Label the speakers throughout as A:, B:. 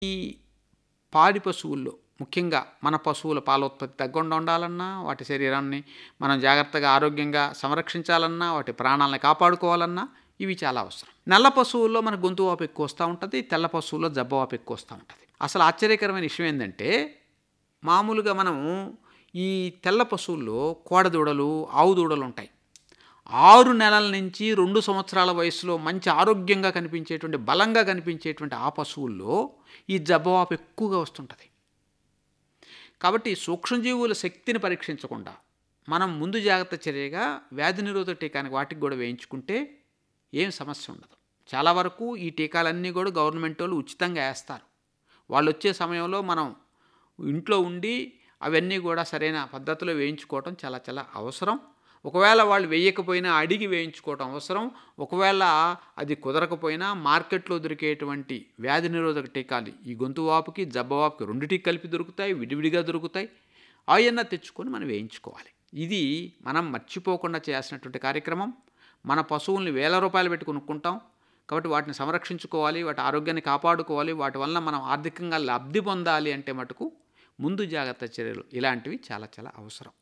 A: ఈ పాడి పశువుల్లో ముఖ్యంగా మన పశువుల పాల ఉత్పత్తి తగ్గకుండా ఉండాలన్నా వాటి శరీరాన్ని మనం జాగ్రత్తగా ఆరోగ్యంగా సంరక్షించాలన్నా వాటి ప్రాణాలను కాపాడుకోవాలన్నా ఇవి చాలా అవసరం నల్ల పశువుల్లో మన గొంతు వాపు ఎక్కువ వస్తూ ఉంటుంది తెల్ల పశువుల్లో జబ్బ వాపు ఎక్కువ వస్తూ ఉంటుంది అసలు ఆశ్చర్యకరమైన విషయం ఏంటంటే మామూలుగా మనం ఈ తెల్ల పశువుల్లో కోడదూడలు ఆవు దూడలు ఉంటాయి ఆరు నెలల నుంచి రెండు సంవత్సరాల వయసులో మంచి ఆరోగ్యంగా కనిపించేటువంటి బలంగా కనిపించేటువంటి ఆ పశువుల్లో ఈ జబ్బవాపు ఎక్కువగా వస్తుంటుంది కాబట్టి సూక్ష్మజీవుల శక్తిని పరీక్షించకుండా మనం ముందు జాగ్రత్త చర్యగా వ్యాధి నిరోధక టీకానికి వాటికి కూడా వేయించుకుంటే ఏం సమస్య ఉండదు చాలా వరకు ఈ టీకాలన్నీ కూడా గవర్నమెంట్ వాళ్ళు ఉచితంగా వేస్తారు వాళ్ళు వచ్చే సమయంలో మనం ఇంట్లో ఉండి అవన్నీ కూడా సరైన పద్ధతిలో వేయించుకోవటం చాలా చాలా అవసరం ఒకవేళ వాళ్ళు వేయకపోయినా అడిగి వేయించుకోవటం అవసరం ఒకవేళ అది కుదరకపోయినా మార్కెట్లో దొరికేటువంటి వ్యాధి నిరోధక టీకాలు ఈ గొంతు వాపుకి జబ్బ వాపుకి రెండిటికి కలిపి దొరుకుతాయి విడివిడిగా దొరుకుతాయి అవన్నీ తెచ్చుకొని మనం వేయించుకోవాలి ఇది మనం మర్చిపోకుండా చేయాల్సినటువంటి కార్యక్రమం మన పశువుల్ని వేల రూపాయలు పెట్టి కొనుక్కుంటాం కాబట్టి వాటిని సంరక్షించుకోవాలి వాటి ఆరోగ్యాన్ని కాపాడుకోవాలి వాటి వలన మనం ఆర్థికంగా లబ్ధి పొందాలి అంటే మటుకు ముందు జాగ్రత్త చర్యలు ఇలాంటివి చాలా చాలా అవసరం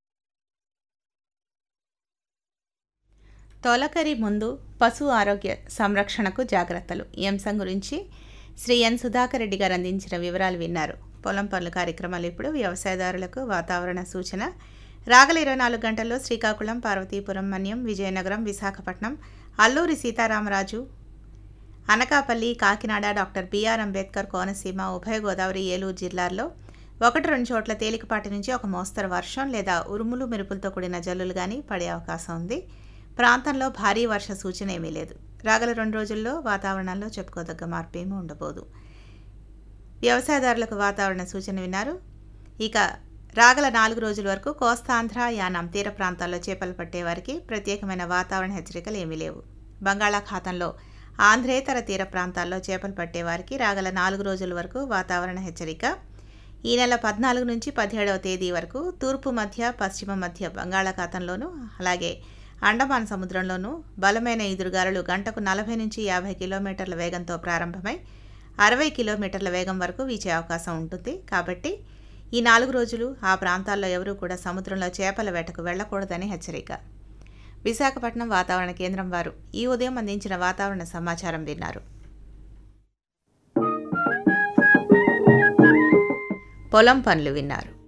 B: తొలకరి ముందు పశు ఆరోగ్య సంరక్షణకు జాగ్రత్తలు ఈ అంశం గురించి శ్రీ ఎన్ సుధాకర్ రెడ్డి గారు అందించిన వివరాలు విన్నారు పొలం పనుల కార్యక్రమాలు ఇప్పుడు వ్యవసాయదారులకు వాతావరణ సూచన రాగల ఇరవై నాలుగు గంటల్లో శ్రీకాకుళం పార్వతీపురం మన్యం విజయనగరం విశాఖపట్నం అల్లూరి సీతారామరాజు అనకాపల్లి కాకినాడ డాక్టర్ బిఆర్ అంబేద్కర్ కోనసీమ ఉభయ గోదావరి ఏలూరు జిల్లాల్లో ఒకటి రెండు చోట్ల తేలికపాటి నుంచి ఒక మోస్తరు వర్షం లేదా ఉరుములు మెరుపులతో కూడిన జల్లులు కానీ పడే అవకాశం ఉంది ప్రాంతంలో భారీ వర్ష సూచన ఏమీ లేదు రాగల రెండు రోజుల్లో వాతావరణంలో చెప్పుకోదగ్గ మార్పు ఏమీ ఉండబోదు వ్యవసాయదారులకు వాతావరణ సూచన విన్నారు ఇక రాగల నాలుగు రోజుల వరకు కోస్తాంధ్ర యానాం తీర ప్రాంతాల్లో చేపలు పట్టే వారికి ప్రత్యేకమైన వాతావరణ హెచ్చరికలు ఏమీ లేవు బంగాళాఖాతంలో ఆంధ్రేతర తీర ప్రాంతాల్లో చేపలు పట్టే వారికి రాగల నాలుగు రోజుల వరకు వాతావరణ హెచ్చరిక ఈ నెల పద్నాలుగు నుంచి పదిహేడవ తేదీ వరకు తూర్పు మధ్య పశ్చిమ మధ్య బంగాళాఖాతంలోనూ అలాగే అండమాన్ సముద్రంలోనూ బలమైన ఈదురుగాలులు గంటకు నలభై నుంచి యాభై కిలోమీటర్ల వేగంతో ప్రారంభమై అరవై కిలోమీటర్ల వేగం వరకు వీచే అవకాశం ఉంటుంది కాబట్టి ఈ నాలుగు రోజులు ఆ ప్రాంతాల్లో ఎవరూ కూడా సముద్రంలో చేపల వేటకు వెళ్లకూడదని హెచ్చరిక విశాఖపట్నం వాతావరణ కేంద్రం వారు ఈ ఉదయం అందించిన వాతావరణ సమాచారం విన్నారు పొలం పనులు విన్నారు